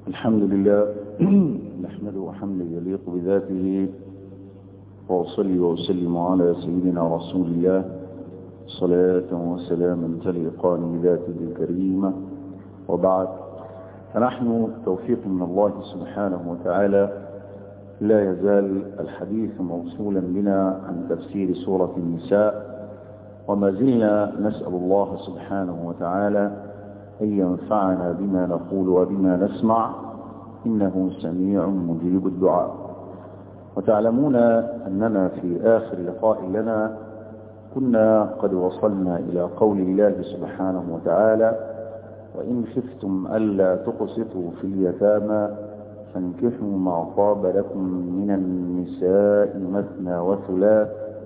الحمد لله نحمده حمدا يليق بذاته وأصلي وأسلم على سيدنا رسول الله صلاة وسلاما تليقان بذاته الكريمة وبعد فنحن توفيق من الله سبحانه وتعالى لا يزال الحديث موصولا بنا عن تفسير سورة النساء وما زلنا نسأل الله سبحانه وتعالى أن ينفعنا بما نقول وبما نسمع إنه سميع مجيب الدعاء وتعلمون أننا في آخر لقاء لنا كنا قد وصلنا إلى قول الله سبحانه وتعالى وإن خفتم ألا تقسطوا في اليتامى فانكحوا ما طاب لكم من النساء مثنى وثلاث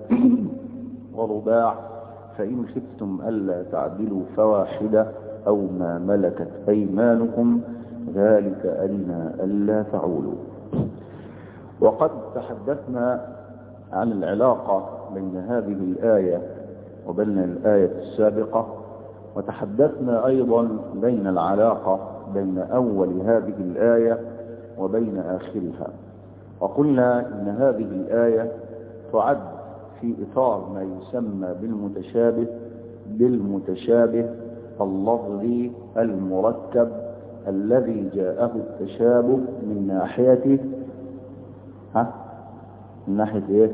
ورباع فإن خفتم ألا تعدلوا فواحدة أو ما ملكت أيمانكم ذلك أدنى ألا تعولوا وقد تحدثنا عن العلاقة بين هذه الآية وبين الآية السابقة وتحدثنا أيضا بين العلاقة بين أول هذه الآية وبين آخرها وقلنا إن هذه الآية تعد في إطار ما يسمى بالمتشابه بالمتشابه اللفظي المركب الذي جاءه التشابه من ناحية ها من ناحية ايه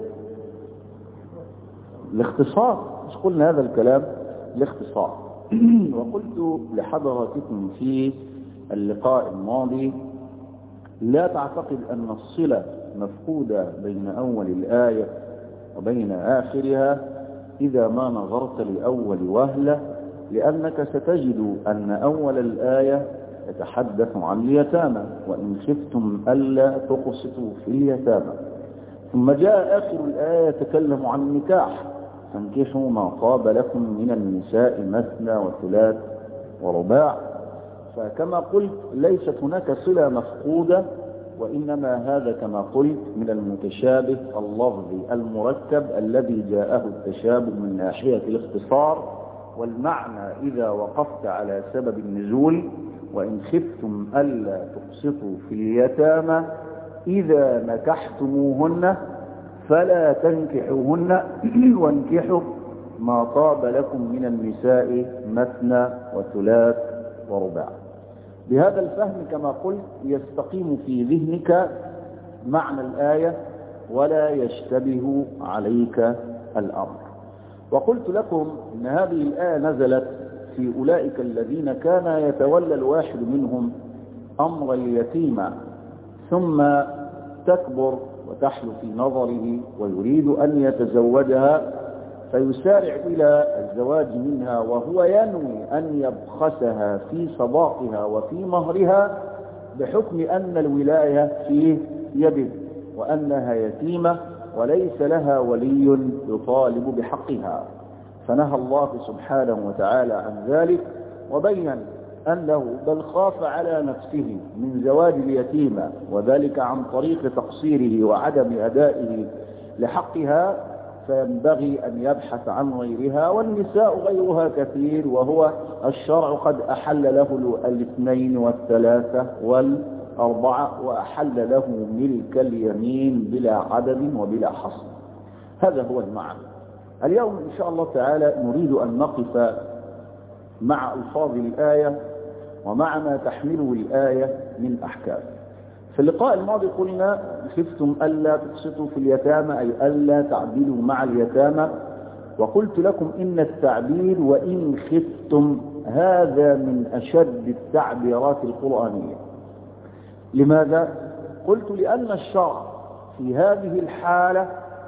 الاختصار مش قلنا هذا الكلام الاختصار وقلت لحضراتكم في اللقاء الماضي لا تعتقد أن الصلة مفقودة بين أول الآية وبين آخرها إذا ما نظرت لأول وهلة لأنك ستجد أن أول الآية يتحدث عن اليتامى وإن خفتم ألا تقسطوا في اليتامى ثم جاء آخر الآية يتكلم عن النكاح فانكحوا ما طاب لكم من النساء مثنى وثلاث ورباع فكما قلت ليست هناك صلة مفقودة وإنما هذا كما قلت من المتشابه اللفظي المركب الذي جاءه التشابه من ناحية الاختصار والمعنى إذا وقفت على سبب النزول وإن خفتم ألا تقسطوا في اليتامى إذا نكحتموهن فلا تنكحوهن وانكحوا ما طاب لكم من النساء مثنى وثلاث ورباع بهذا الفهم كما قلت يستقيم في ذهنك معنى الآية ولا يشتبه عليك الأمر وقلت لكم إن هذه الآية نزلت في أولئك الذين كان يتولى الواحد منهم أمر اليتيمة ثم تكبر وتحلو في نظره ويريد أن يتزوجها فيسارع إلى الزواج منها وهو ينوي أن يبخسها في صداقها وفي مهرها بحكم أن الولاية في يده وأنها يتيمة وليس لها ولي يطالب بحقها فنهى الله سبحانه وتعالى عن ذلك وبين أنه بل خاف على نفسه من زواج اليتيمة وذلك عن طريق تقصيره وعدم أدائه لحقها فينبغي أن يبحث عن غيرها والنساء غيرها كثير وهو الشرع قد أحل له الاثنين والثلاثة والأربعة وأحل له ملك اليمين بلا عدد وبلا حصر هذا هو المعنى اليوم إن شاء الله تعالى نريد أن نقف مع ألفاظ الآية ومع ما تحمله الآية من أحكام في اللقاء الماضي قلنا خفتم ألا تقسطوا في اليتامى أي ألا تعدلوا مع اليتامى وقلت لكم إن التعبير وإن خفتم هذا من أشد التعبيرات القرآنية لماذا؟ قلت لأن الشرع في هذه الحالة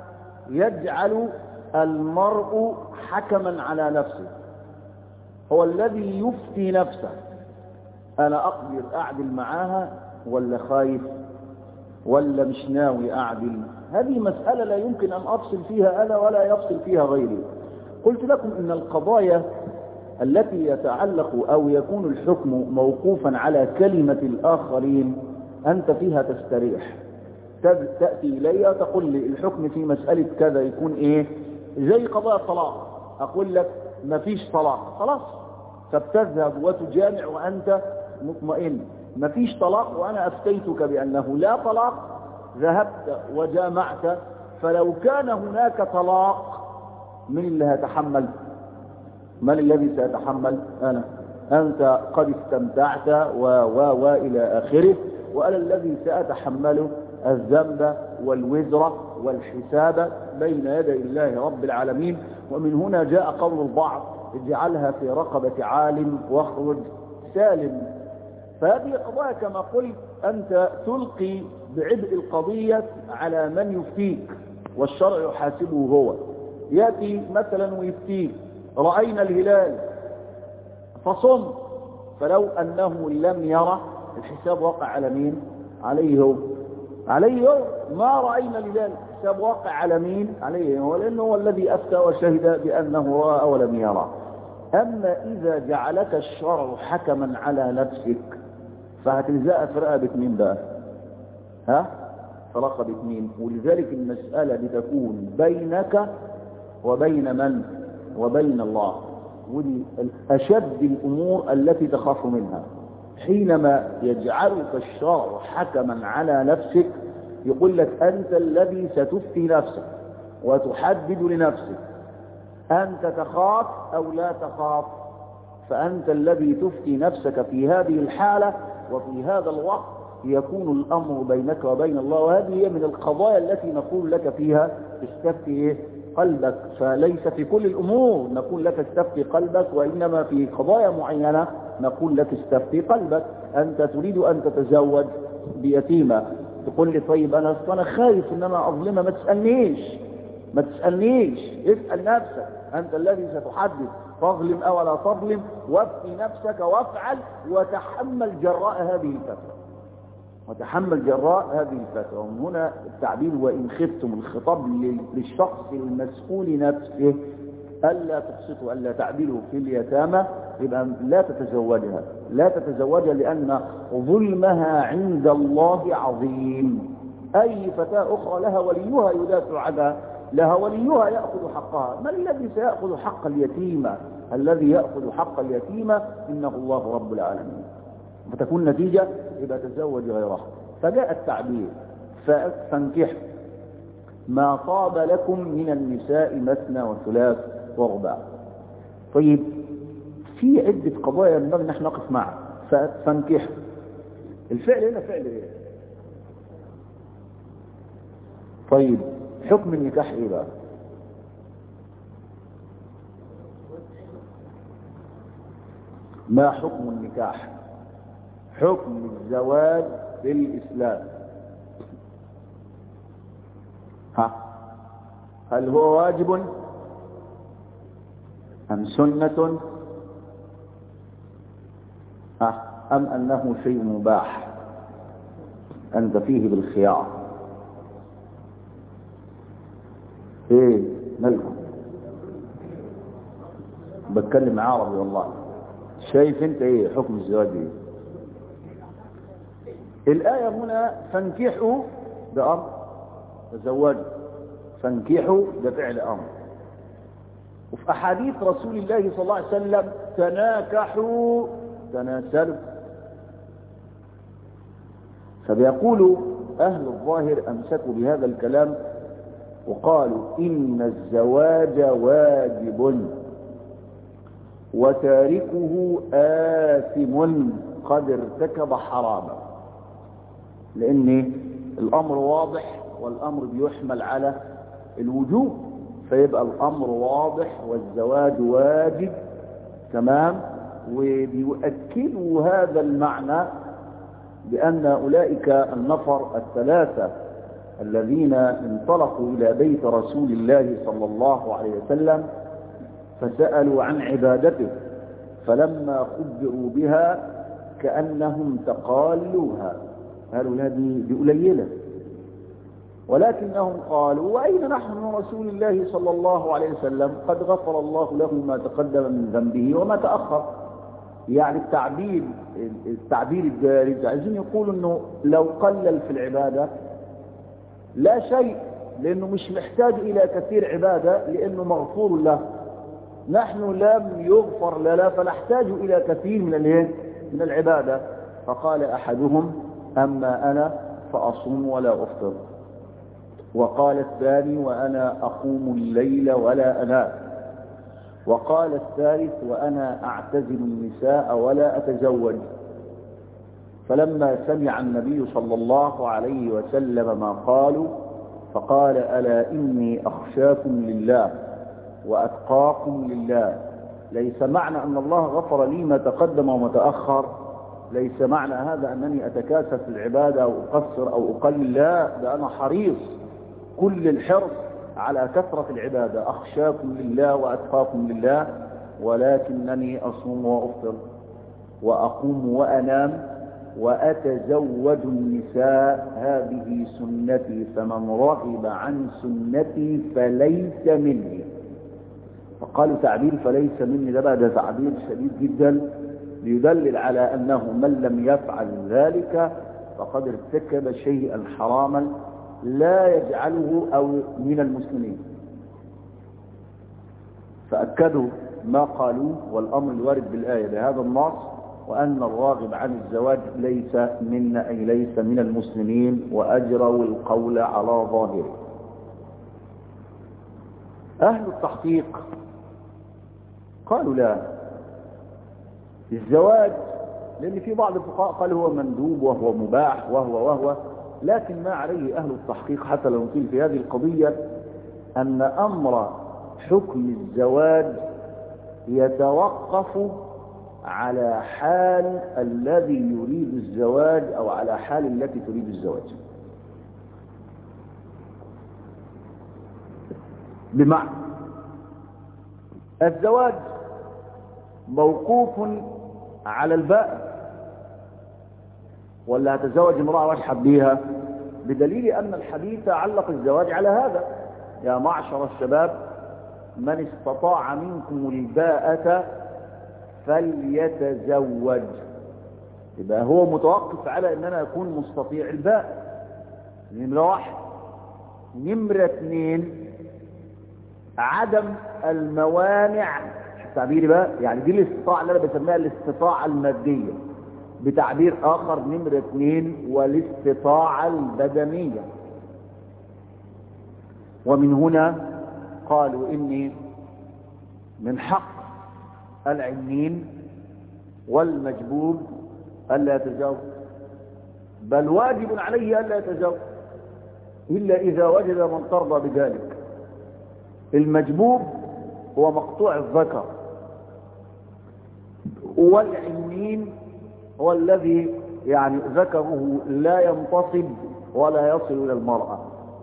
يجعل المرء حكما على نفسه هو الذي يفتي نفسه أنا أقدر أعدل معاها ولا خايف ولا مش ناوي أعدل هذه مسألة لا يمكن أن أفصل فيها أنا ولا يفصل فيها غيري قلت لكم إن القضايا التي يتعلق أو يكون الحكم موقوفا على كلمة الآخرين أنت فيها تستريح تأتي إلي تقول لي الحكم في مسألة كذا يكون إيه زي قضاء الطلاق أقول لك ما فيش طلاق خلاص فبتذهب وتجامع وأنت مطمئن ما فيش طلاق وأنا أفتيتك بأنه لا طلاق ذهبت وجامعت فلو كان هناك طلاق من اللي هيتحمل من الذي سيتحمل أنا أنت قد استمتعت و و و إلى آخره وأنا الذي سأتحمله الذنب والوزر والحساب بين يدي الله رب العالمين ومن هنا جاء قول البعض اجعلها في رقبة عالم واخرج سالم فهذه قضايا كما قلت أنت تلقي بعبء القضية على من يفتيك والشرع يحاسبه هو يأتي مثلا ويفتيك رأينا الهلال فصم فلو أنه لم يرى الحساب وقع على مين عليه هو عليه هو ما رأينا الهلال الحساب واقع على مين عليه هو لأنه هو الذي أفتى وشهد بأنه رأى ولم يرى أما إذا جعلك الشرع حكما على نفسك فهتلزق في رقبة مين بقى ها في رقبة مين ولذلك المسألة بتكون بينك وبين من وبين الله ودي أشد الأمور التي تخاف منها حينما يجعلك الشرع حكما على نفسك يقول لك أنت الذي ستفتي نفسك وتحدد لنفسك أنت تخاف أو لا تخاف فأنت الذي تفتي نفسك في هذه الحالة وفي هذا الوقت يكون الأمر بينك وبين الله وهذه هي من القضايا التي نقول لك فيها استفتي قلبك فليس في كل الأمور نقول لك استفتي قلبك وإنما في قضايا معينة نقول لك استفتي قلبك أنت تريد أن تتزوج بيتيمة تقول لي طيب أنا أنا خايف أن أنا أظلمها ما تسألنيش ما تسألنيش اسأل نفسك أنت الذي ستحدد تظلم أو لا تظلم وابقي نفسك وافعل وتحمل جراء هذه الفترة وتحمل جراء هذه الفترة ومن هنا التعبير وإن خفتم الخطاب للشخص المسؤول نفسه ألا تقسطوا ألا تعدلوا في اليتامى يبقى لا تتزوجها لا تتزوجها لأن ظلمها عند الله عظيم أي فتاة أخرى لها وليها يدافع عنها لها وليها يأخذ حقها من الذي سيأخذ حق اليتيمة الذي يأخذ حق اليتيمة إنه الله رب العالمين فتكون نتيجة يبقى تزوج غيرها فجاء التعبير فانكحوا ما طاب لكم من النساء مثنى وثلاث ورباع طيب في عدة قضايا ينبغي نحن نقف معها فانكحوا الفعل هنا فعل ايه طيب حكم النكاح ايه بقى ما حكم النكاح حكم الزواج في الإسلام ها هل هو واجب أم سنة ها أم أنه شيء مباح أنت فيه بالخيار ايه مالكم بتكلم عربي والله شايف انت ايه حكم الزواج ايه الآية هنا فانكحوا ده أمر تزوجوا فانكحوا ده فعل أمر وفي أحاديث رسول الله صلى الله عليه وسلم تناكحوا تناسلوا فبيقول أهل الظاهر أمسكوا بهذا الكلام وقالوا إن الزواج واجب وتاركه آثم قد ارتكب حراما لأن الأمر واضح والأمر بيحمل على الوجوب فيبقى الأمر واضح والزواج واجب تمام وبيؤكدوا هذا المعنى بأن أولئك النفر الثلاثة الذين انطلقوا إلى بيت رسول الله صلى الله عليه وسلم فسألوا عن عبادته فلما خبروا بها كأنهم تقالوها قالوا لا دي, دي قليلة ولكنهم قالوا وأين نحن من رسول الله صلى الله عليه وسلم قد غفر الله له ما تقدم من ذنبه وما تأخر يعني التعبير التعبير الدارج عايزين يقولوا انه لو قلل في العبادة لا شيء لانه مش محتاج الى كثير عبادة لانه مغفور له نحن لم يغفر لنا فنحتاج الى كثير من الايه من العبادة فقال أحدهم أما أنا فأصوم ولا أفطر وقال الثاني وأنا أقوم الليل ولا أنام وقال الثالث وأنا أعتزل النساء ولا أتزوج فلما سمع النبي صلى الله عليه وسلم ما قالوا فقال ألا إني أخشاكم لله وأتقاكم لله ليس معنى أن الله غفر لي ما تقدم وما تأخر ليس معنى هذا أنني أتكاسف في العبادة أو أقصر أو أقلل لا ده أنا حريص كل الحرص على كثرة العبادة أخشاكم لله وأتقاكم لله ولكنني أصوم وأفطر وأقوم وأنام وأتزوج النساء هذه سنتي فمن رغب عن سنتي فليس مني فقالوا تعبير فليس مني ده بقى ده تعبير شديد جدا ليدلل على أنه من لم يفعل ذلك فقد ارتكب شيئا حراما لا يجعله أو من المسلمين فأكدوا ما قالوه والأمر الوارد بالآية بهذا النص وأن الراغب عن الزواج ليس منا أي ليس من المسلمين وأجروا القول على ظاهره أهل التحقيق قالوا لا الزواج لأن في بعض الفقهاء قال هو مندوب وهو مباح وهو وهو لكن ما عليه أهل التحقيق حتى لو نطيل في هذه القضية أن أمر حكم الزواج يتوقف على حال الذي يريد الزواج أو على حال التي تريد الزواج بمعنى الزواج موقوف على البائع ولا هتزوج امرأة واشحب بيها بدليل أن الحديث علق الزواج على هذا يا معشر الشباب من استطاع منكم الباءة فليتزوج يبقى هو متوقف على ان انا اكون مستطيع الباء نمرة واحد نمرة اثنين عدم الموانع تعبيري بقى يعني دي الاستطاعة اللي انا بسميها الاستطاعة المادية بتعبير اخر نمرة اثنين والاستطاعة البدنية ومن هنا قالوا اني من حق العنين والمجبوب ألا يتجاوز بل واجب عليه ألا يتجاوز إلا إذا وجد من ترضى بذلك المجبوب هو مقطوع الذكر والعنين هو الذي يعني ذكره لا ينتصب ولا يصل إلى المرأة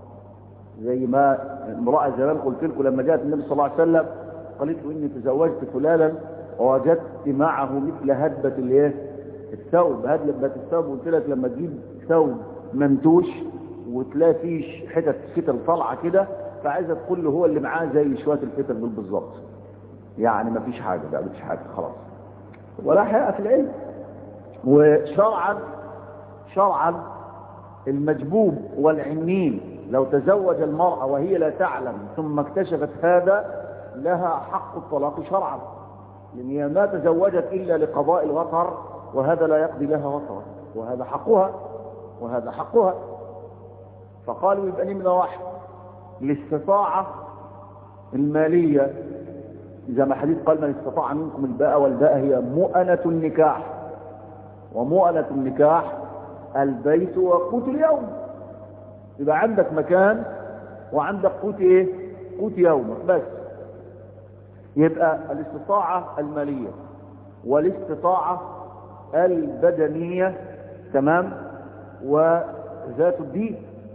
زي ما امرأة زمان قلت لكم لما جاءت النبي صلى الله عليه وسلم قالت له إني تزوجت فلانا ووجدت معه مثل هدبة الايه الثوب هدبة الثوب قلت لك لما تجيب ثوب منتوش وتلاقي فيه حتت فتل طالعه كده فعايزه تقول له هو اللي معاه زي شويه الفتل دول بالظبط يعني ما فيش حاجه لا مفيش حاجه خلاص ولا حياء في العلم وشرعا شرعا المجبوب والعنين لو تزوج المرأة وهي لا تعلم ثم اكتشفت هذا لها حق الطلاق شرعا لأن هي ما تزوجت إلا لقضاء الوطر وهذا لا يقضي لها وطرا وهذا حقها وهذا حقها فقالوا يبقى نمرة واحد الاستطاعة المالية إذا ما حديث قال من استطاع منكم الباء والباء هي مؤنة النكاح ومؤنة النكاح البيت وقوت اليوم يبقى عندك مكان وعندك قوت ايه قوت يومك بس يبقى الاستطاعة المالية والاستطاعة البدنية تمام وذات الدين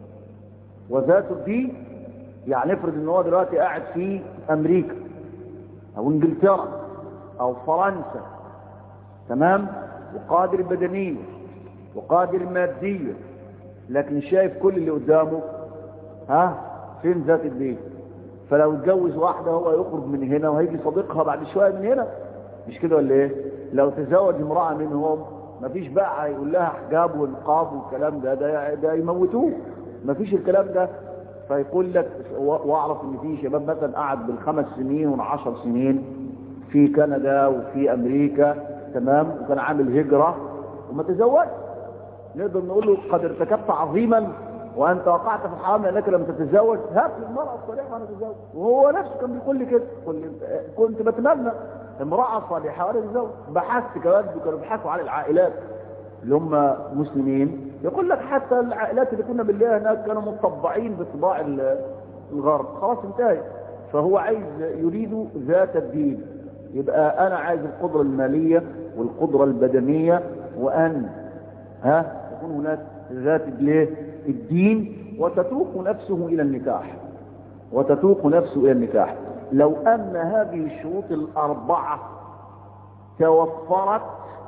وذات الدين يعني افرض ان هو دلوقتي قاعد في امريكا او انجلترا او فرنسا تمام وقادر بدنيا وقادر ماديا لكن شايف كل اللي قدامه ها فين ذات الدين فلو اتجوز واحدة هو يخرج من هنا وهيجي صديقها بعد شوية من هنا مش كده ولا ايه لو تزوج امرأة منهم مفيش بقى هيقول لها حجاب ونقاب والكلام ده ده, ده يموتوه مفيش الكلام ده فيقول لك واعرف ان في شباب مثلا قعد بالخمس سنين والعشر سنين في كندا وفي امريكا تمام وكان عامل هجرة وما تزوج نقدر نقول له قد ارتكبت عظيما وانت وقعت في الحرام لانك لم تتزوج هات لي المراه الصالحه وانا اتزوج وهو نفسه كان بيقول لي كده قل لي كنت بتمنى امراه صالحه وانا اتزوج بحثت كمان كانوا بيبحثوا عن العائلات اللي هم مسلمين يقول لك حتى العائلات اللي كنا بالله هناك كانوا مطبعين بطباع ال- الغرب خلاص انتهت فهو عايز يريد ذات الدين يبقى انا عايز القدرة المالية والقدرة البدنية وان ها تكون هناك ذات الايه؟ الدين وتتوق نفسه الى النكاح وتتوق نفسه الى النكاح لو ان هذه الشروط الاربعة توفرت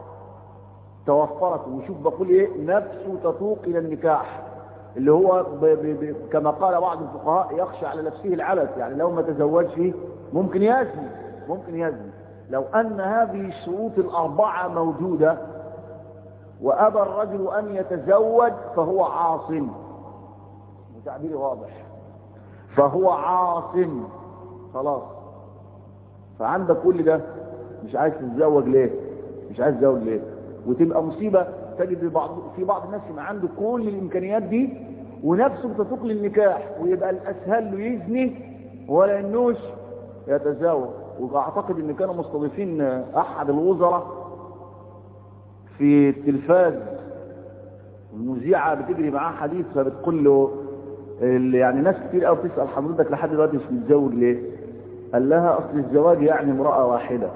توفرت وشوف بقول ايه نفسه تتوق الى النكاح اللي هو ب ب ب كما قال بعض الفقهاء يخشى على نفسه العلف يعني لو ما تزوجش ممكن يزني ممكن يزني لو ان هذه الشروط الاربعه موجوده وابى الرجل ان يتزوج فهو عاص وتعبيري واضح فهو عاص خلاص فعندك كل ده مش عايز تتزوج ليه مش عايز تتزوج ليه وتبقى مصيبة تجد بعض في بعض الناس يبقى عنده كل الامكانيات دي ونفسه بتتوق للنكاح ويبقى الاسهل له يزني ولا انوش يتزوج واعتقد ان كانوا مستضيفين احد الوزراء في التلفاز المذيعة بتجري معاه حديث فبتقول له اللي يعني ناس كتير قوي بتسأل حضرتك لحد دلوقتي مش متزوج ليه قال لها اصل الزواج يعني امرأة واحدة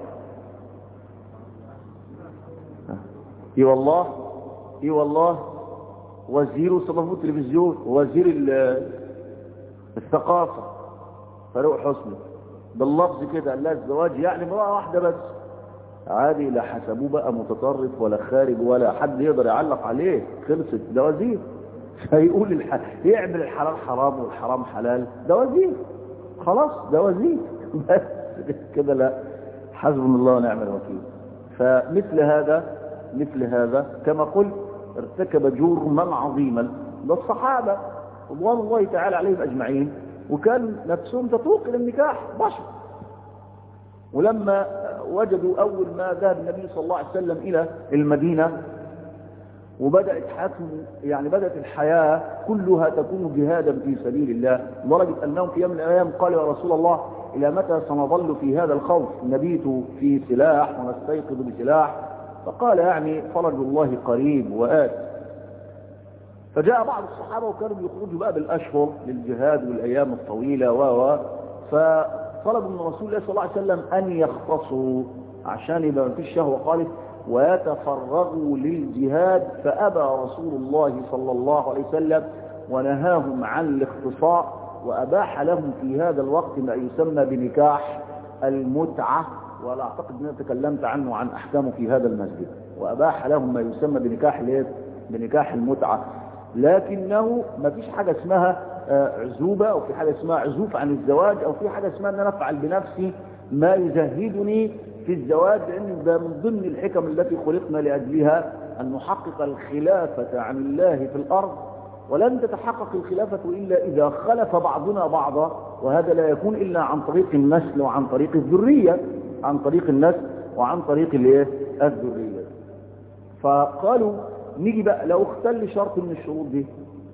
اي والله اي والله وزير استضافه التلفزيون ووزير ال- الثقافة فاروق حسني باللفظ كده قال لها الزواج يعني امرأة واحدة بس عادي لا حسبوه بقى متطرف ولا خارج ولا حد يقدر يعلق عليه خلصت ده وزير فيقول الح... يعمل الحلال حرام والحرام حلال ده وزير خلاص ده وزير بس كده لا حسبنا الله ونعم الوكيل فمثل هذا مثل هذا كما قلت ارتكب جرما عظيما ده الصحابة رضوان الله تعالى عليهم أجمعين وكان نفسهم تتوق إلى النكاح بشر ولما وجدوا أول ما ذهب النبي صلى الله عليه وسلم إلى المدينة وبدأت حياتهم يعني بدأت الحياة كلها تكون جهادا في سبيل الله لدرجة أنهم في يوم من الأيام قالوا يا رسول الله إلى متى سنظل في هذا الخوف نبيت في سلاح ونستيقظ بسلاح فقال يعني فرج الله قريب وآت فجاء بعض الصحابة وكانوا يخرجوا بقى بالأشهر للجهاد والأيام الطويلة و و فطلبوا من رسول الله صلى الله عليه وسلم أن يختصوا عشان يبقى ما فيش شهوة خالص ويتفرغوا للجهاد فأبى رسول الله صلى الله عليه وسلم ونهاهم عن الاختصاء وأباح لهم في هذا الوقت ما يسمى بنكاح المتعة ولا أعتقد أن أنا تكلمت عنه عن أحكامه في هذا المسجد وأباح لهم ما يسمى بنكاح الايه؟ بنكاح المتعة لكنه ما فيش حاجة اسمها آه، عزوبة أو في حاجة اسمها عزوف عن الزواج أو في حاجة اسمها أن أنا أفعل بنفسي ما يزهدني في الزواج لأن ده من ضمن الحكم التي خلقنا لأجلها أن نحقق الخلافة عن الله في الأرض ولن تتحقق الخلافة إلا إذا خلف بعضنا بعضا وهذا لا يكون إلا عن طريق النسل وعن طريق الذرية عن طريق النسل وعن طريق الايه الذرية فقالوا نيجي بقى لو اختل شرط من الشروط دي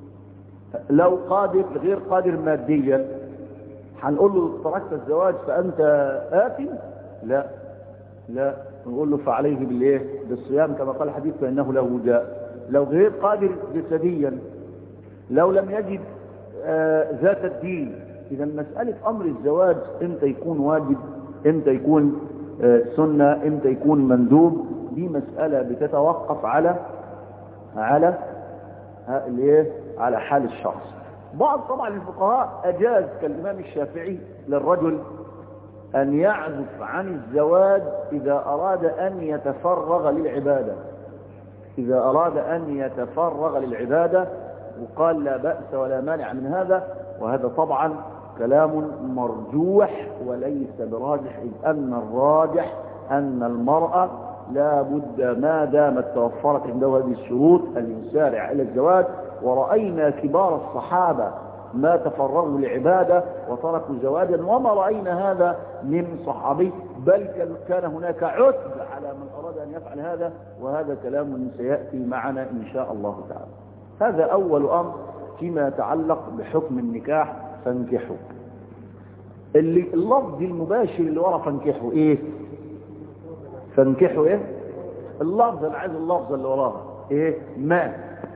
لو قادر غير قادر ماديا هنقول له تركت الزواج فأنت آثم لا لا نقول له فعليه بالايه بالصيام كما قال الحديث فإنه له وجاء لو غير قادر جسديا لو لم يجد آه ذات الدين إذا مسألة أمر الزواج إمتى يكون واجب إمتى يكون آه سنة إمتى يكون مندوب دي مسألة بتتوقف على على ها الايه على حال الشخص بعض طبعا الفقهاء أجاز كالإمام الشافعي للرجل أن يعزف عن الزواج إذا أراد أن يتفرغ للعبادة إذا أراد أن يتفرغ للعبادة وقال لا بأس ولا مانع من هذا وهذا طبعا كلام مرجوح وليس براجح إذ أن الراجح أن المرأة لا بد ما دامت توفرت عنده هذه الشروط أن يسارع إلى الزواج ورأينا كبار الصحابة ما تفرغوا لعبادة وتركوا زواجا وما رأينا هذا من صحابي بل كان هناك عتب على من أراد أن يفعل هذا وهذا كلام سيأتي معنا إن شاء الله تعالى هذا أول أمر فيما يتعلق بحكم النكاح فانكحوا اللي اللفظ المباشر اللي ورا فانكحوا ايه فانكحوا ايه اللفظ اللي عايز اللفظ اللي وراها ايه ما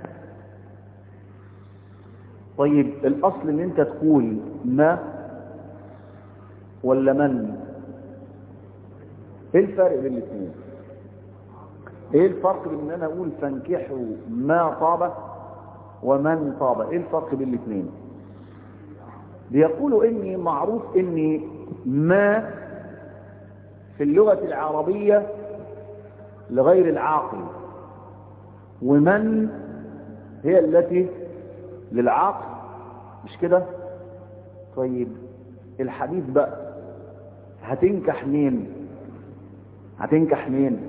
طيب الاصل ان انت تقول ما ولا من ايه الفرق بين الاثنين ايه الفرق بين ان انا اقول فانكحوا ما طاب ومن طاب ايه الفرق بين الاثنين بيقولوا اني معروف اني ما في اللغة العربية لغير العاقل ومن هي التي للعاقل مش كده طيب الحديث بقى هتنكح مين هتنكح مين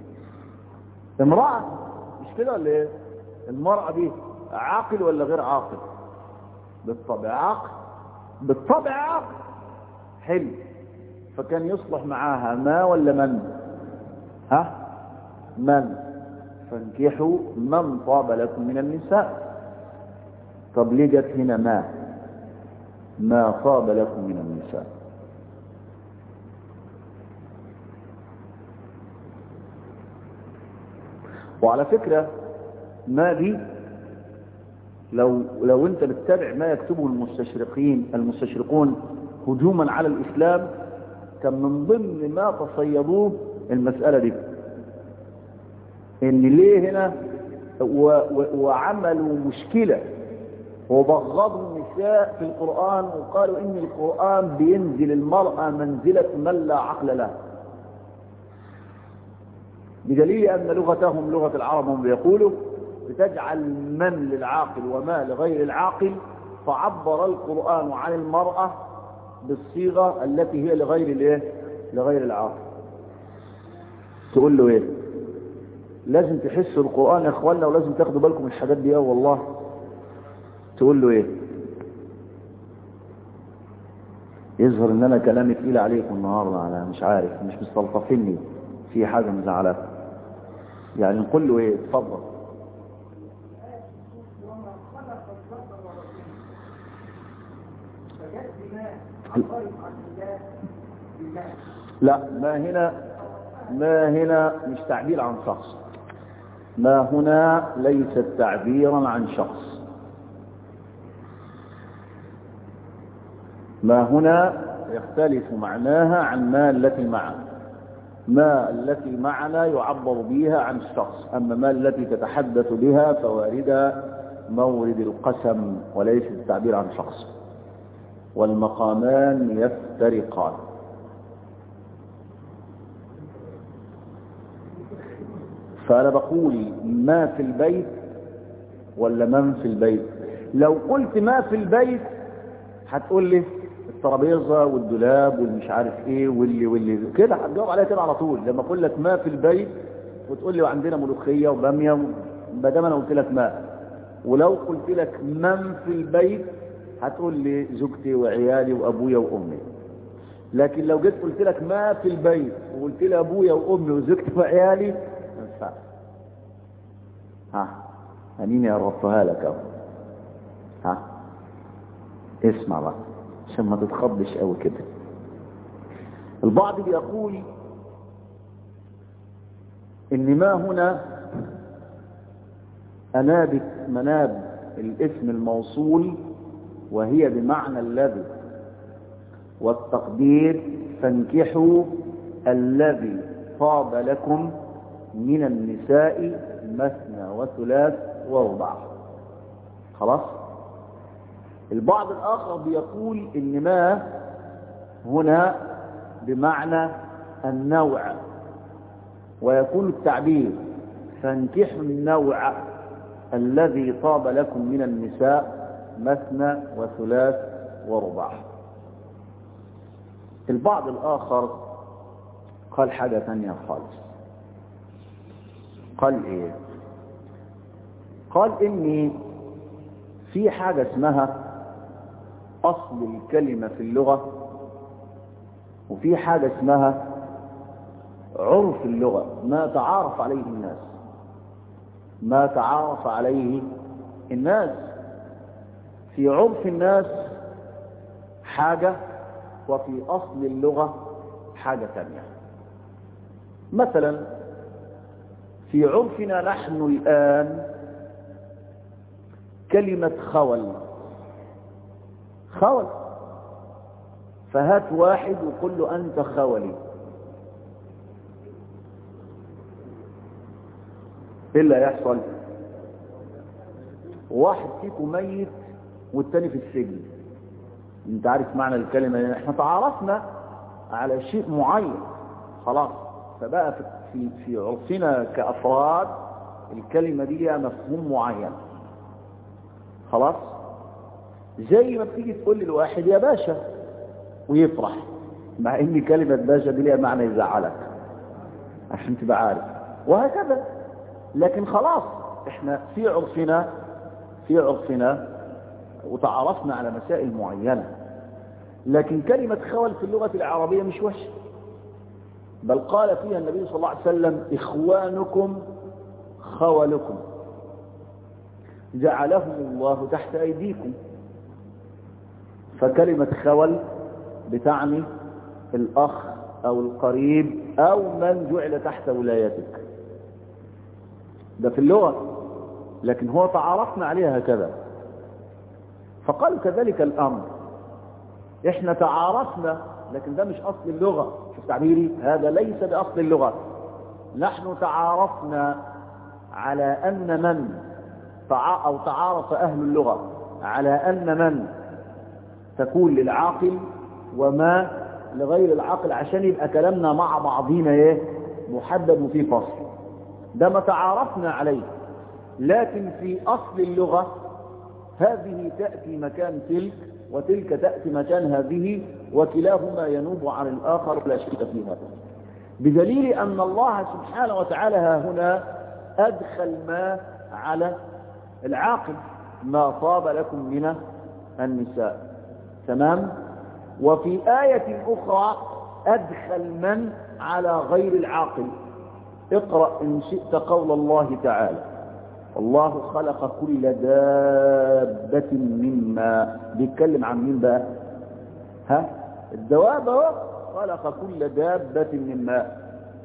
امرأة مش كده ولا ايه المرأة دي عاقل ولا غير عاقل بالطبع عاقل بالطبع عاقل حلو فكان يصلح معاها ما ولا من ها من فانكحوا من طاب لكم من النساء طب ليه جت هنا ما ما طاب لكم من النساء وعلى فكرة ما دي لو لو انت بتتابع ما يكتبه المستشرقين المستشرقون هجوما على الاسلام كان من ضمن ما تصيدوه المسألة دي ان ليه هنا و و وعملوا مشكلة وبغضوا النساء في القرآن وقالوا ان القرآن بينزل المرأة منزلة من لا عقل له بدليل ان لغتهم لغة العرب هم بيقولوا بتجعل من للعاقل وما لغير العاقل فعبر القرآن عن المرأة بالصيغة التي هي لغير الايه لغير العاقل تقول له ايه لازم تحسوا القرآن يا اخوانا ولازم تاخدوا بالكم من الحاجات دي والله تقول له ايه يظهر ان انا كلامي تقيل عليكم النهارده انا مش عارف مش مستلطفيني في حاجه مزعلاه يعني نقول له ايه اتفضل لا ما هنا ما هنا مش تعبير عن شخص ما هنا ليس تعبيرا عن شخص ما هنا يختلف معناها عن ما التي معنا ما التي معنا يعبر بها عن الشخص أما ما التي تتحدث بها فواردها مورد القسم وليس التعبير عن شخص والمقامان يفترقان فأنا بقول ما في البيت ولا من في البيت لو قلت ما في البيت هتقول لي الترابيزه والدولاب والمش عارف ايه واللي واللي كده هتجاوب عليها كده على طول لما اقول لك ما في البيت وتقول لي وعندنا ملوخيه وباميه ما دام انا قلت لك ما ولو قلت لك من في البيت هتقول لي زوجتي وعيالي وابويا وامي لكن لو جيت قلت لك ما في البيت وقلت لي ابويا وامي وزوجتي وعيالي ما ينفعش ها هنيني قربتها لك اهو ها اسمع بقى عشان ما تتخضش قوي كده البعض بيقول ان ما هنا انابت مناب الاسم الموصول وهي بمعنى الذي والتقدير فانكحوا الذي طاب لكم من النساء مثنى وثلاث ورباع خلاص البعض الآخر بيقول إن ما هنا بمعنى النوع ويكون التعبير فانكحوا النوع الذي طاب لكم من النساء مثنى وثلاث ورباع البعض الآخر قال حاجة ثانية خالص قال ايه قال اني في حاجة اسمها أصل الكلمة في اللغة وفي حاجة اسمها عرف اللغة ما تعارف عليه الناس ما تعارف عليه الناس في عرف الناس حاجة وفي أصل اللغة حاجة ثانية مثلا في عرفنا نحن الآن كلمة خول خول فهات واحد وقل له أنت خولي ايه اللي هيحصل واحد فيكم ميت والتاني في السجن انت عارف معنى الكلمة احنا تعرفنا على شيء معين خلاص فبقى في في عرفنا كأفراد الكلمة دي لها مفهوم معين خلاص زي ما بتيجي تقول للواحد يا باشا ويفرح مع ان كلمة باشا دي لها معنى يزعلك عشان تبقى عارف وهكذا لكن خلاص احنا في عرفنا في عرفنا وتعرفنا على مسائل معينة لكن كلمة خول في اللغة العربية مش وحشة بل قال فيها النبي صلى الله عليه وسلم إخوانكم خولكم جعلهم الله تحت أيديكم فكلمة خول بتعني الأخ أو القريب أو من جعل تحت ولايتك ده في اللغة لكن هو تعرفنا عليها هكذا فقالوا كذلك الأمر احنا تعارفنا لكن ده مش أصل اللغة شوف تعبيري هذا ليس بأصل اللغة نحن تعارفنا على أن من أو تعارف أهل اللغة على أن من تكون للعاقل وما لغير العاقل عشان يبقى كلامنا مع بعضينا ايه محدد وفي فصل ده ما تعارفنا عليه لكن في أصل اللغة هذه تأتي مكان تلك وتلك تأتي مكان هذه وكلاهما ينوب عن الآخر لا شيء في هذا بدليل أن الله سبحانه وتعالى هنا أدخل ما على العاقل ما طاب لكم من النساء تمام وفي آية أخرى أدخل من على غير العاقل اقرأ إن شئت قول الله تعالى الله خلق كل دابة من ماء بيتكلم عن مين بقى ها الدواب اهو خلق كل دابة من ماء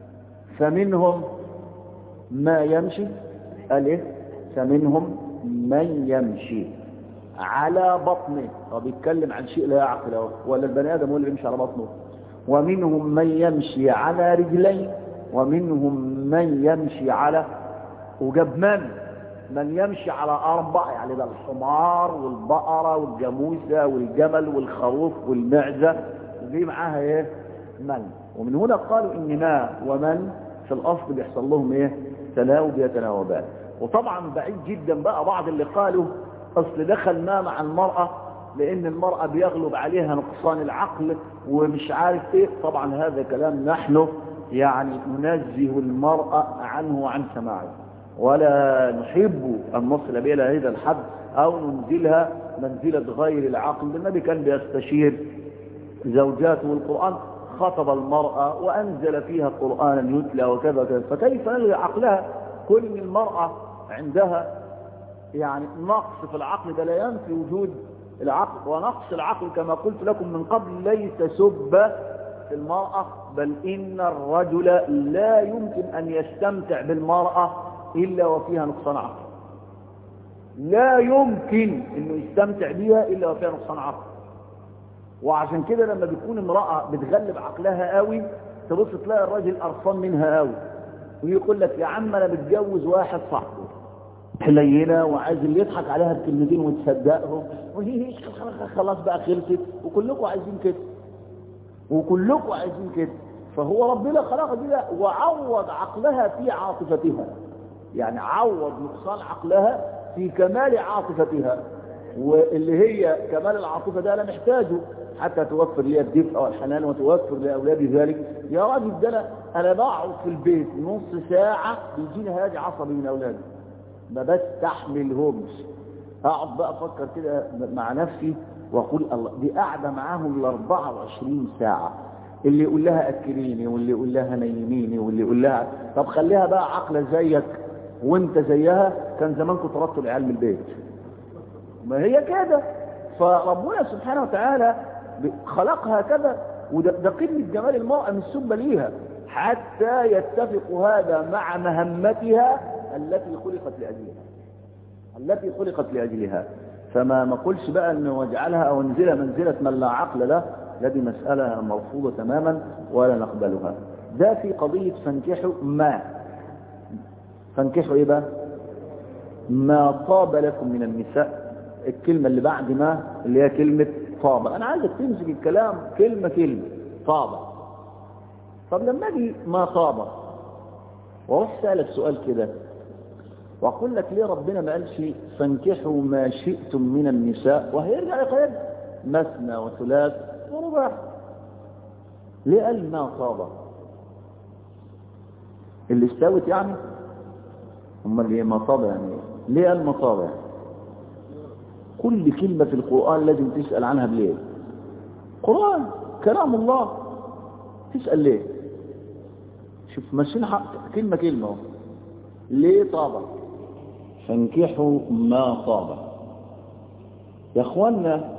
فمنهم ما يمشي قال ايه فمنهم من يمشي على بطنه هو بيتكلم عن شيء لا يعقل اهو ولا البني ادم هو اللي بيمشي على بطنه ومنهم من يمشي على رجلين ومنهم من يمشي على وجاب من من يمشي على أربع يعني ده الحمار والبقرة والجاموسة والجمل والخروف والمعزة ودي معاها ايه من ومن هنا قالوا ان ما ومن في الأصل بيحصل لهم ايه تناوب يتناوبان وطبعا بعيد جدا بقى بعض اللي قالوا أصل دخل ما مع المرأة لأن المرأة بيغلب عليها نقصان العقل ومش عارف ايه طبعا هذا كلام نحن يعني ننزه المرأة عنه وعن سماعه ولا نحب أن نصل بها إلى هذا الحد أو ننزلها منزلة غير العقل النبي كان بيستشير زوجاته والقرآن خطب المرأة وأنزل فيها قرآنا يتلى وكذا وكذا فكيف نلغي عقلها كل المرأة عندها يعني نقص في العقل ده لا ينفي وجود العقل ونقص العقل كما قلت لكم من قبل ليس سب في المرأة بل إن الرجل لا يمكن أن يستمتع بالمرأة إلا وفيها نقصان عقل لا يمكن أنه يستمتع بها إلا وفيها نقصان عقل وعشان كده لما بتكون امرأة بتغلب عقلها قوي تبص تلاقي الراجل قرفان منها قوي ويقول لك يا عم انا متجوز واحد صاحبه حلينة وعايز اللي يضحك عليها بكلمتين وتصدقهم وهي خلاص بقى خلصت وكلكم عايزين كده وكلكم عايزين كده فهو ربنا خلق دي وعوض عقلها في عاطفتها يعني عوض نقصان عقلها في كمال عاطفتها واللي هي كمال العاطفة ده أنا محتاجه حتى توفر لي الدفء والحنان وتوفر لأولادي ذلك يا راجل ده أنا, أنا بقعد في البيت نص ساعة بيجيني هاجي عصبي من أولادي ما بستحملهمش اقعد بقى افكر كده مع نفسي وقل الله دي قاعدة معاهم ال 24 ساعة اللي يقول لها أكليني واللي يقول لها نيميني واللي يقول لها طب خليها بقى عقلة زيك وانت زيها كان زمانكم طردتوا العيال من البيت ما هي كده فربنا سبحانه وتعالى خلقها كذا وده ده قمة جمال المرأة من السبة ليها حتى يتفق هذا مع مهمتها التي خلقت لأجلها التي خلقت لأجلها فما ما قلش بقى انه واجعلها او انزلها منزلة من لا عقل له هذه مسألة مرفوضة تماما ولا نقبلها ده في قضية فانكحوا ما فانكحوا ايه بقى ما طاب لكم من النساء الكلمة اللي بعد ما اللي هي كلمة طاب انا عايزك تمسك الكلام كلمة كلمة طاب طب لما اجي ما طاب واروح سألك سؤال كده واقول لك ليه ربنا ما قالش فانكحوا ما شئتم من النساء وهيرجع يقول مثنى وثلاث ورباع ليه قال ما طاب اللي استوت يعني هم اللي ما طاب يعني ليه قال ما طاب يعني كل كلمة في القرآن لازم تسأل عنها بليه قرآن كلام الله تسأل ليه شوف ماشيين كلمة كلمة ليه طاب فانكحوا ما طاب يا اخوانا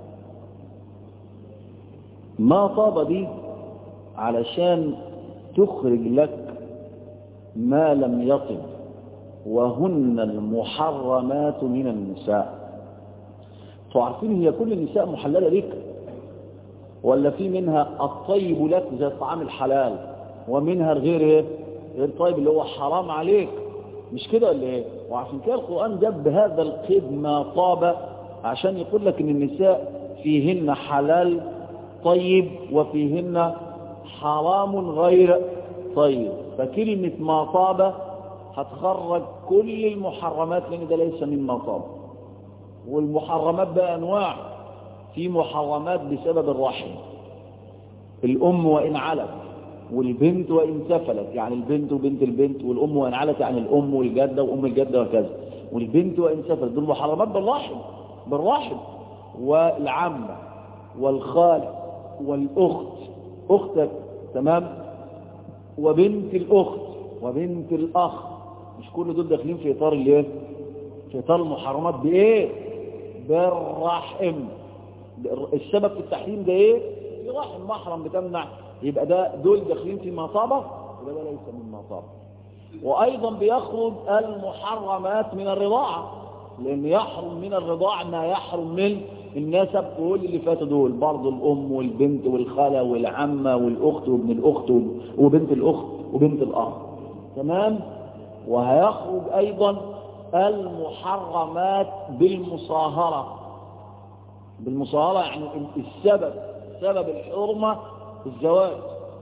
ما طاب دي علشان تخرج لك ما لم يطب وهن المحرمات من النساء تعرفين هي كل النساء محللة لك ولا في منها الطيب لك زي الطعام الحلال ومنها الغير ايه غير طيب اللي هو حرام عليك مش كده ولا ايه وعشان كده القرآن جاب بهذا القيد ما طاب عشان يقول لك ان النساء فيهن حلال طيب وفيهن حرام غير طيب فكلمة ما طاب هتخرج كل المحرمات لان ده ليس مما طاب والمحرمات بقى انواع في محرمات بسبب الرحم الام وان علت والبنت وإن سفلت يعني البنت وبنت البنت والأم وإن علت يعني الأم والجدة وأم الجدة وكذا والبنت وإن سفلت دول محرمات بالرحم بالرحم والعمة والخالة والأخت أختك تمام وبنت الأخت وبنت الأخ مش كل دول داخلين في إطار الايه في إطار المحرمات بإيه بالرحم السبب في التحريم ده إيه في رحم محرم بتمنع يبقى ده دول داخلين في مطابة يبقى ده ليس من مطابة وأيضا بيخرج المحرمات من الرضاعة لأن يحرم من الرضاعة ما يحرم من النسب كل اللي فاتوا دول برضه الأم والبنت والخالة والعمة والأخت وابن الأخت وبنت الأخت وبنت الأخ تمام وهيخرج أيضا المحرمات بالمصاهرة بالمصاهرة يعني السبب سبب الحرمة الزواج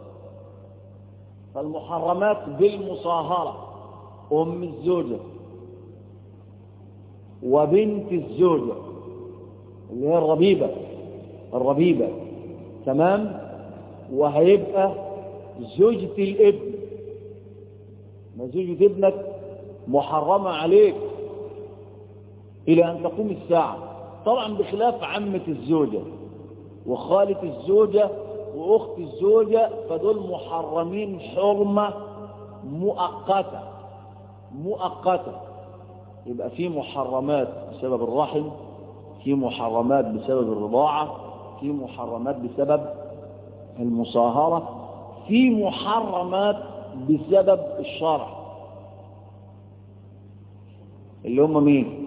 فالمحرمات بالمصاهرة أم الزوجة وبنت الزوجة اللي هي الربيبة الربيبة تمام وهيبقى زوجة الابن ما زوجة ابنك محرمة عليك إلى أن تقوم الساعة طبعا بخلاف عمة الزوجة وخالة الزوجة وأخت الزوجة فدول محرمين حرمة مؤقتة مؤقتة يبقى في محرمات بسبب الرحم في محرمات بسبب الرضاعة في محرمات بسبب المصاهرة في محرمات بسبب الشرع اللي هم مين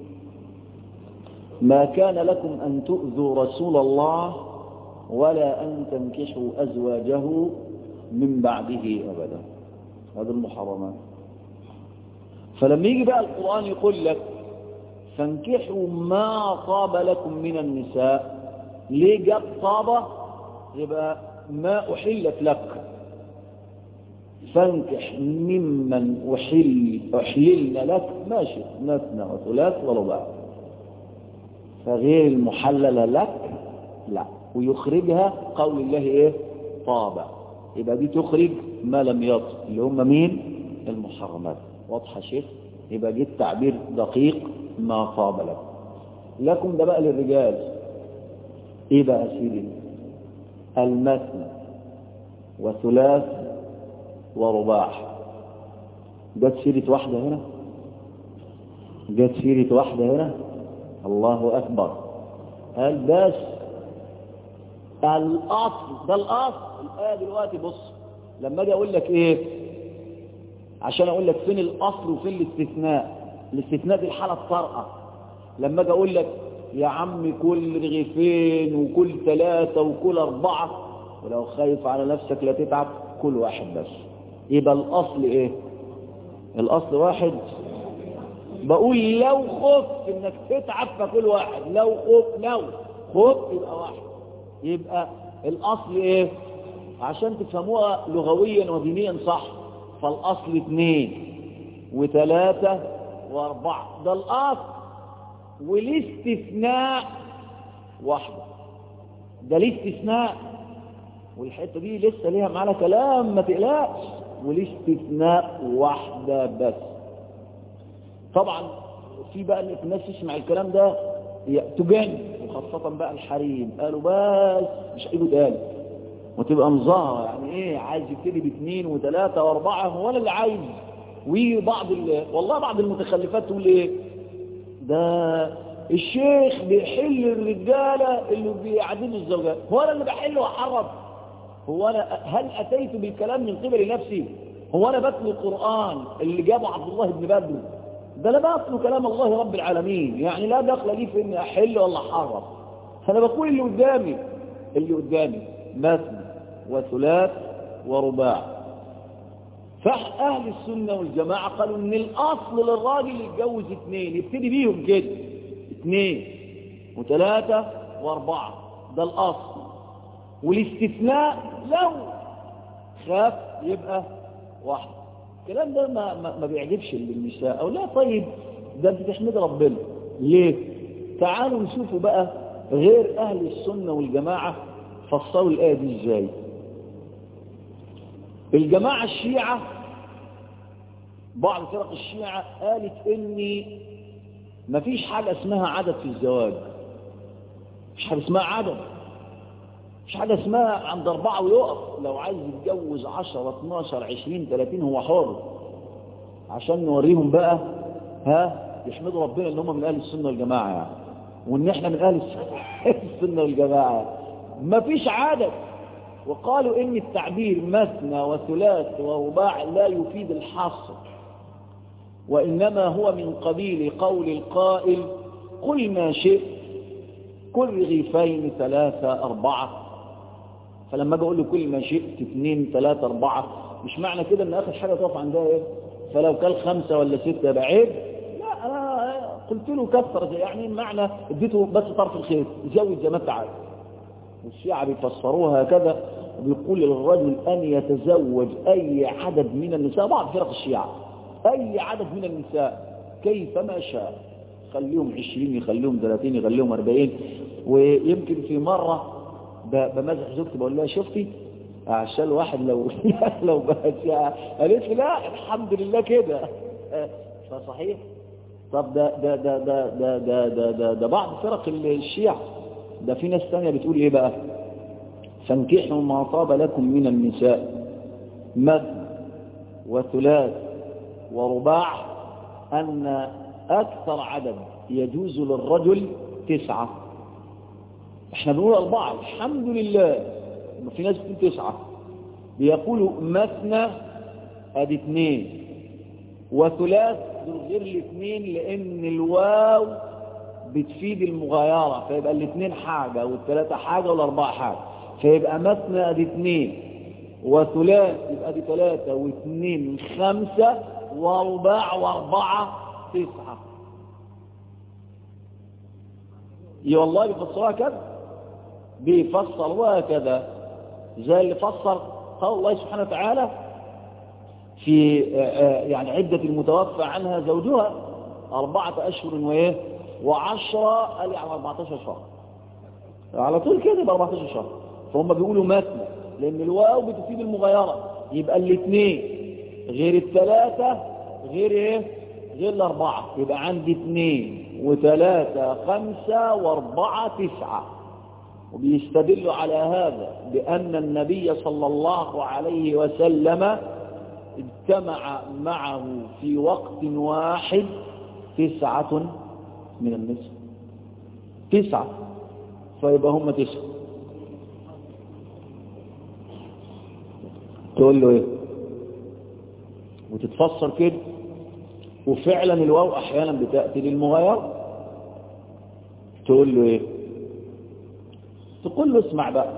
ما كان لكم أن تؤذوا رسول الله ولا أن تنكحوا أزواجه من بعده أبدا هذا المحرمات فلما يجي بقى القرآن يقول لك فانكحوا ما طاب لكم من النساء ليه جاب طاب يبقى ما أحلت لك فانكح ممن أحل أحللن لك ماشي مثنى وثلاث ورباع فغير المحللة لك لا ويخرجها قول الله ايه طابع يبقى دي تخرج ما لم يطب اللي هم مين المحرمات واضحة شيخ يبقى جه التعبير دقيق ما طاب لكم لكم ده بقى للرجال ايه بقى يا سيدي المثنى وثلاث ورباع جت سيرة واحدة هنا جت سيرة واحدة هنا الله أكبر قال بس الأصل ده الأصل الآية دلوقتي بص لما أجي أقول لك إيه عشان أقول لك فين الأصل وفين الاستثناء الاستثناء دي الحالة الطارئة لما أجي أقول لك يا عم كل رغيفين وكل ثلاثة وكل أربعة ولو خايف على نفسك لا تتعب كل واحد بس يبقى الأصل إيه الأصل واحد بقول لو خفت انك تتعب فكل واحد لو خفت لو خفت يبقى واحد يبقى الاصل ايه عشان تفهموها لغويا ودينيا صح فالاصل اثنين وثلاثة واربعة ده الاصل والاستثناء واحدة ده الاستثناء والحتة دي لسه ليها معانا كلام ما تقلقش والاستثناء واحدة بس طبعا في بقى اللي الناس تسمع الكلام ده تجن وخاصة بقى الحريم قالوا بس مش هيجوا تاني وتبقى مظاهرة يعني ايه عايز يبتدي باثنين وثلاثة واربعة هو انا اللي عايز وبعض والله بعض المتخلفات تقول ايه ده الشيخ بيحل الرجالة اللي بيعدل الزوجات هو انا اللي بحل واحرم هو انا هل اتيت بالكلام من قبل نفسي هو انا بتلو القرآن اللي جابه عبد الله بن بدر ده انا بتلو كلام الله رب العالمين يعني لا دخل لي في اني احل ولا احرم انا بقول اللي قدامي اللي قدامي مثنى وثلاث ورباع فأهل السنة والجماعة قالوا ان الاصل للراجل يتجوز اثنين يبتدي بيهم كده اثنين وثلاثة واربعة ده الاصل والاستثناء لو خاف يبقى واحد الكلام ده ما, ما, ما بيعجبش النساء او لا طيب ده انت تحمد ربنا ليه تعالوا نشوفوا بقى غير اهل السنة والجماعة فصلوا الآية دي ازاي الجماعة الشيعة بعض فرق الشيعة قالت اني مفيش حاجة اسمها عدد في الزواج مفيش حاجة اسمها عدد مش حاجة اسمها عند أربعة ويقف لو عايز يتجوز عشرة 12 20 30 هو حر عشان نوريهم بقى ها يحمدوا ربنا ان هم من أهل السنة والجماعة يعني وان احنا من أهل السنة والجماعة مفيش عدد وقالوا ان التعبير مثنى وثلاث ورباع لا يفيد الحصر وإنما هو من قبيل قول القائل قل ما شئت كل رغيفين ثلاثة أربعة فلما أجي أقول له كل ما شئت اثنين ثلاثة أربعة مش معنى كده إن آخر حاجة تقف عندها إيه فلو كان خمسة ولا ستة يبقى عيب لا أنا قلت له كثر يعني معنى اديته بس طرف الخير زود زي ما أنت عايز والشيعة بيفسروها هكذا بيقول للرجل أن يتزوج أي عدد من النساء بعض فرق الشيعة أي عدد من النساء كيفما شاء خليهم عشرين يخليهم ثلاثين يخليهم أربعين ويمكن في مرة بمزح زوجتي بقول لها شفتي عشان الواحد لو لو بقت قالت لي لا الحمد لله كده فصحيح طب ده ده ده ده ده ده ده, ده, ده بعض فرق الشيعة ده في ناس ثانيه بتقول ايه بقى فانكحوا ما طاب لكم من النساء مثنى وثلاث ورباع أن أكثر عدد يجوز للرجل تسعة احنا بنقول أربعة الحمد لله في ناس بتقول تسعة بيقولوا مثنى ادي اثنين وثلاث غير الاثنين لان الواو بتفيد المغايرة فيبقى الاثنين حاجة والثلاثة حاجة والاربعة حاجة فيبقى مثنى ادي اثنين وثلاث يبقى دي ثلاثة واثنين خمسة وارباع واربعة تسعة يا والله بيفسروها كده بيفسروها كده زي اللي فسر قول الله سبحانه وتعالى في يعني عدة المتوفى عنها زوجها أربعة أشهر وإيه وعشرة قال يعني 14 شهر على طول كده يبقى 14 شهر فهم بيقولوا مثنى لأن الواو بتفيد المغايرة يبقى الاثنين غير الثلاثة غير ايه غير الأربعة يبقى عندي اثنين وثلاثة خمسة واربعة تسعة وبيستدل على هذا بأن النبي صلى الله عليه وسلم اجتمع معه في وقت واحد تسعة من النساء تسعة فيبقى هم تسعة تقول له ايه وتتفسر كده وفعلا الواو احيانا بتأتي للمغايرة تقول له ايه تقول له اسمع بقى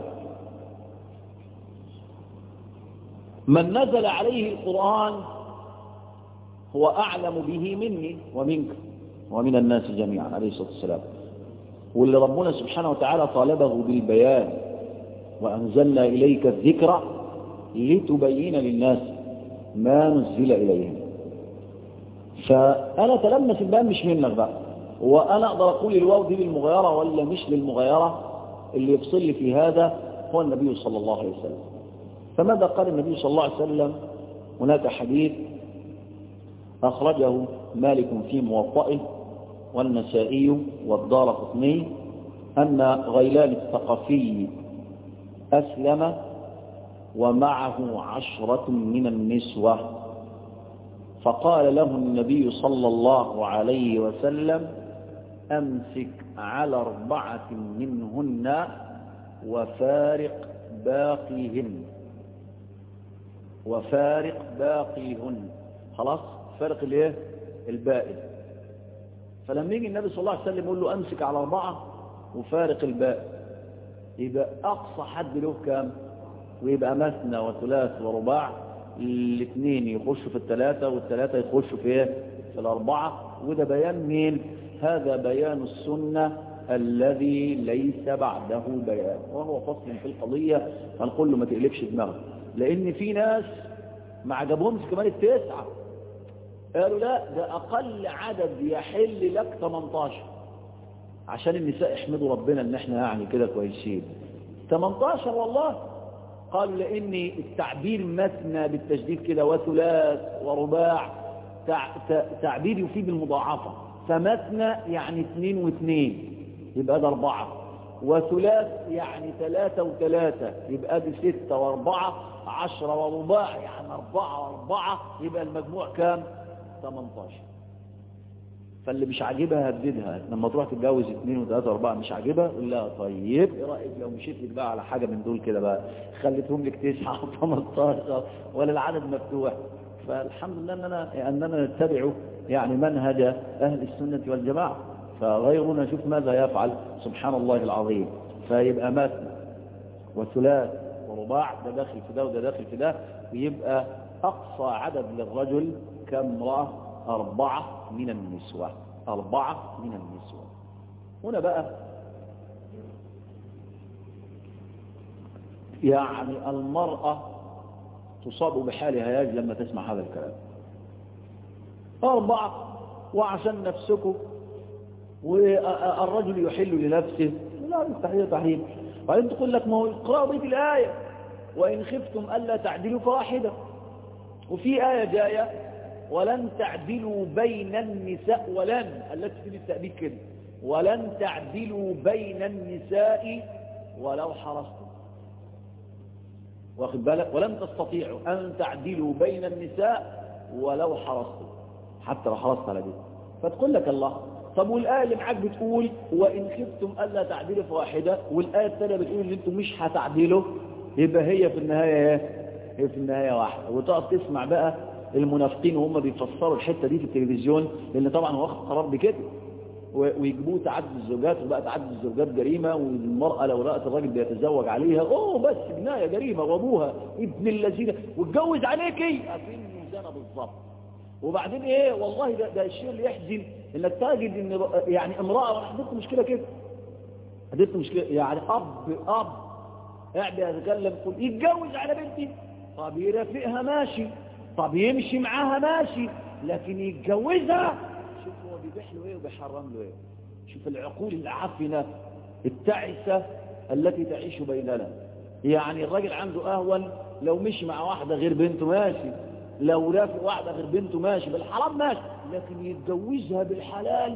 من نزل عليه القرآن هو أعلم به مني ومنك ومن الناس جميعا عليه الصلاة والسلام واللي ربنا سبحانه وتعالى طالبه بالبيان وأنزلنا إليك الذكر لتبين للناس ما نزل إليهم فأنا تلمس البيان مش منك بقى وأنا أقدر أقول الواو دي للمغايرة ولا مش للمغايرة اللي يفصل لي في هذا هو النبي صلى الله عليه وسلم فماذا قال النبي صلى الله عليه وسلم هناك حديث أخرجه مالك في موطئه والنسائي والدار قطني أن غيلان الثقفي أسلم ومعه عشرة من النسوة فقال له النبي صلى الله عليه وسلم أمسك على أربعة منهن وفارق باقيهن وفارق باقيهن خلاص فارق الايه الباقي فلما يجي النبي صلى الله عليه وسلم يقول له امسك على اربعه وفارق الباقي يبقى اقصى حد له كام ويبقى مثنى وثلاث ورباع الاثنين يخشوا في الثلاثه والثلاثه يخشوا في ايه في الاربعه وده بيان مين هذا بيان السنه الذي ليس بعده بيان وهو فصل في القضيه هنقول له ما تقلبش دماغك لان في ناس ما عجبهمش كمان التسعه قالوا لا ده أقل عدد يحل لك 18 عشان النساء يحمدوا ربنا ان احنا يعني كده كويسين 18 والله قالوا لان التعبير مثنى بالتشديد كده وثلاث ورباع تعبير يفيد المضاعفة فمثنى يعني اثنين واثنين يبقى ده اربعة وثلاث يعني ثلاثة وثلاثة يبقى دي ستة واربعة عشرة ورباع يعني اربعة واربعة يبقى المجموع كام 18 فاللي مش عاجبها هددها لما تروح تتجوز اثنين وثلاثة واربعة مش عاجبها قول لها طيب ايه رأيك لو مشيت لك بقى على حاجة من دول كده بقى خليتهم لك تسعة و18 ولا العدد مفتوح فالحمد لله اننا اننا نتبع يعني منهج اهل السنة والجماعة فغيرنا شوف ماذا يفعل سبحان الله العظيم فيبقى مثنى وثلاث ورباع ده داخل في ده وده داخل في ده ويبقى اقصى عدد للرجل كامرأة أربعة من النسوة أربعة من النسوة هنا بقى يعني المرأة تصاب بحال هياج لما تسمع هذا الكلام أربعة وعشان نفسكم والرجل يحل لنفسه لا مستحيل تحريم وبعدين تقول لك ما هو اقرأوا بيت الآية وإن خفتم ألا تعدلوا فواحدة وفي آية جاية ولن تعدلوا بين النساء ولن التي في التأبيد كده ولن تعدلوا بين النساء ولو حرصتم واخد بالك ولن تستطيعوا أن تعدلوا بين النساء ولو حرصتم حتى لو حرصت على دي فتقول لك الله طب والآية اللي معاك بتقول وإن خفتم ألا تعدلوا فواحدة والآية الثانية بتقول إن أنتم مش هتعدلوا يبقى هي في النهاية هي في النهاية واحدة وتقعد تسمع بقى المنافقين وهم بيفسروا الحتة دي في التلفزيون لأن طبعا هو واخد قرار بكده ويجيبوه تعدد الزوجات وبقى تعدد الزوجات جريمة والمرأة لو رأت الراجل بيتزوج عليها اوه بس جناية جريمة وابوها ابن الذين واتجوز عليكي عارفين الميزانة بالظبط وبعدين ايه والله ده, ده الشيء اللي يحزن انك تجد ان يعني امرأة وانا حدثت مشكلة كده حدثت مشكلة يعني اب اب قاعد يتكلم يقول يتجوز على بنتي طب يرافقها ماشي طب يمشي معاها ماشي لكن يتجوزها شوف هو بيبيح له ايه وبيحرم له ايه شوف العقول العفنة التعسة التي تعيش بيننا يعني الراجل عنده اهون لو مشي مع واحدة غير بنته ماشي لو رافق واحدة غير بنته ماشي بالحرام ماشي لكن يتجوزها بالحلال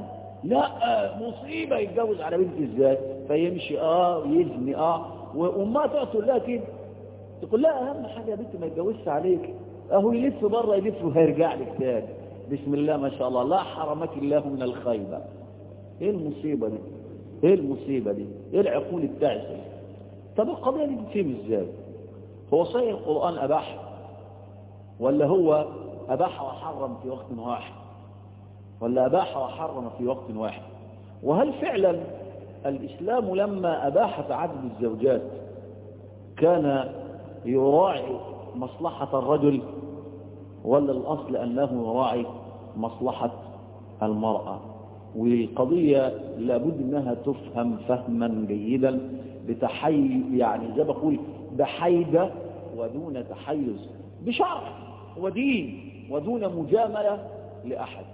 لا مصيبة يتجوز على بنت ازاي فيمشي اه ويزني اه وامها تقعد تقول لها كده تقول لها اهم حاجة يا بنت ما يتجوزش عليك اهو يلف بره يلف وهيرجع لك تاني بسم الله ما شاء الله لا حرمك الله من الخيبة ايه المصيبة دي ايه المصيبة دي ايه العقول التعسة طب القضية دي تتفهم ازاي هو صحيح القرآن اباح ولا هو اباح وحرم في وقت واحد ولا اباح وحرم في وقت واحد وهل فعلا الاسلام لما اباح تعدد الزوجات كان يراعي مصلحة الرجل ولا الأصل أنه يراعي مصلحة المرأة والقضية لابد أنها تفهم فهما جيدا بتحي يعني زي بقول بحيدة ودون تحيز بشرع ودين ودون مجاملة لأحد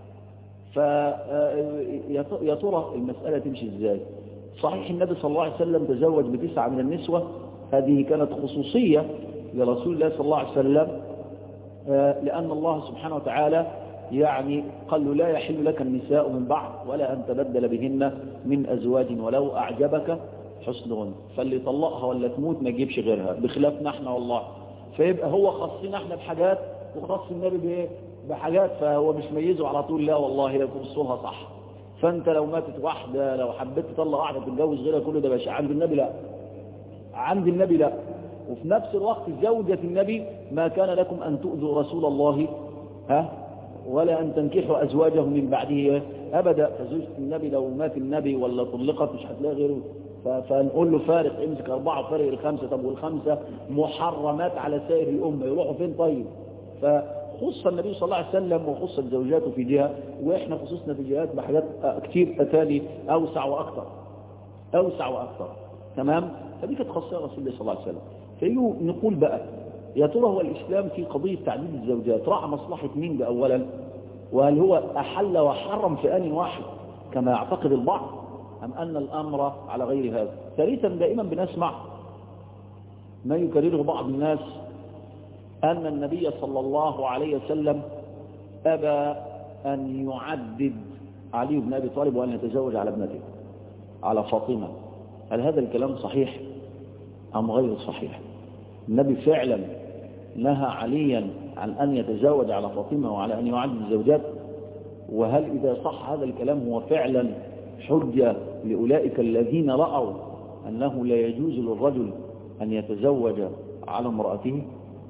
فيا ترى المسألة تمشي ازاي صحيح النبي صلى الله عليه وسلم تزوج بتسعة من النسوة هذه كانت خصوصية لرسول الله صلى الله عليه وسلم لأن الله سبحانه وتعالى يعني قال له لا يحل لك النساء من بعد ولا أن تبدل بهن من أزواج ولو أعجبك حسنهن فاللي طلقها ولا تموت ما يجيبش غيرها بخلافنا احنا والله فيبقى هو خاصين احنا بحاجات وخاص النبي بايه بحاجات فهو مش ميزه على طول لا والله لا تبصلها صح فانت لو ماتت واحدة لو حبيت تطلق واحدة تتجوز غيرها كله ده باشا عند النبي لا عند النبي لا وفي نفس الوقت زوجة النبي ما كان لكم أن تؤذوا رسول الله ها ولا أن تنكحوا أزواجه من بعده أبدا فزوجة النبي لو مات النبي ولا طلقت مش هتلاقي غيره فنقول له فارق امسك أربعة وفارق الخمسة طب والخمسة محرمات على سائر الأمة يروحوا فين طيب فخص النبي صلى الله عليه وسلم وخص زوجاته في جهة وإحنا خصوصنا في جهات بحاجات كتير أتاني أوسع وأكثر أوسع وأكثر تمام فدي كانت خاصية رسول الله صلى الله عليه وسلم فيجوا نقول بقى يا ترى هو الإسلام في قضية تعديد الزوجات راعى مصلحة مين ده أولا وهل هو أحل وحرم في آن واحد كما يعتقد البعض أم أن الأمر على غير هذا ثالثا دائما بنسمع ما يكرره بعض الناس أن النبي صلى الله عليه وسلم أبى أن يعدد علي بن أبي طالب وأن يتزوج على ابنته على فاطمة هل هذا الكلام صحيح أم غير صحيح النبي فعلا نهى عليا عن أن يتزوج على فاطمة وعلى أن يعدد الزوجات وهل إذا صح هذا الكلام هو فعلا حجة لأولئك الذين رأوا أنه لا يجوز للرجل أن يتزوج على امرأته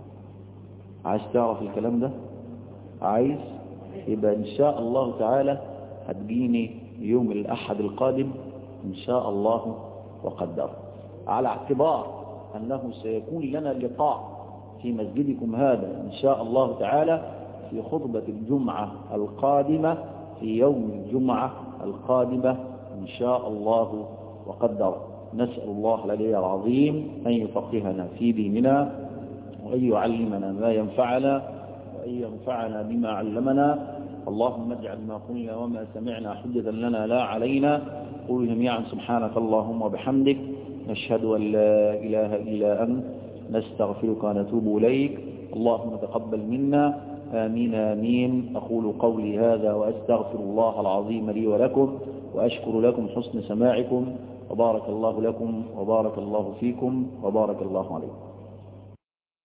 عايز تعرف الكلام ده عايز يبقى إن شاء الله تعالى هتجيني يوم الأحد القادم إن شاء الله وقدر على اعتبار أنه سيكون لنا لقاء في مسجدكم هذا إن شاء الله تعالى في خطبة الجمعة القادمة في يوم الجمعة القادمة إن شاء الله وقدر نسأل الله العلي العظيم أن يفقهنا في ديننا وأن يعلمنا ما ينفعنا وأن ينفعنا بما علمنا اللهم اجعل ما قلنا وما سمعنا حجة لنا لا علينا قل جميعا سبحانك اللهم وبحمدك نشهد أن لا إله إلا أنت نستغفرك ونتوب إليك اللهم تقبل منا آمين آمين أقول قولي هذا وأستغفر الله العظيم لي ولكم وأشكر لكم حسن سماعكم وبارك الله لكم وبارك الله فيكم وبارك الله عليكم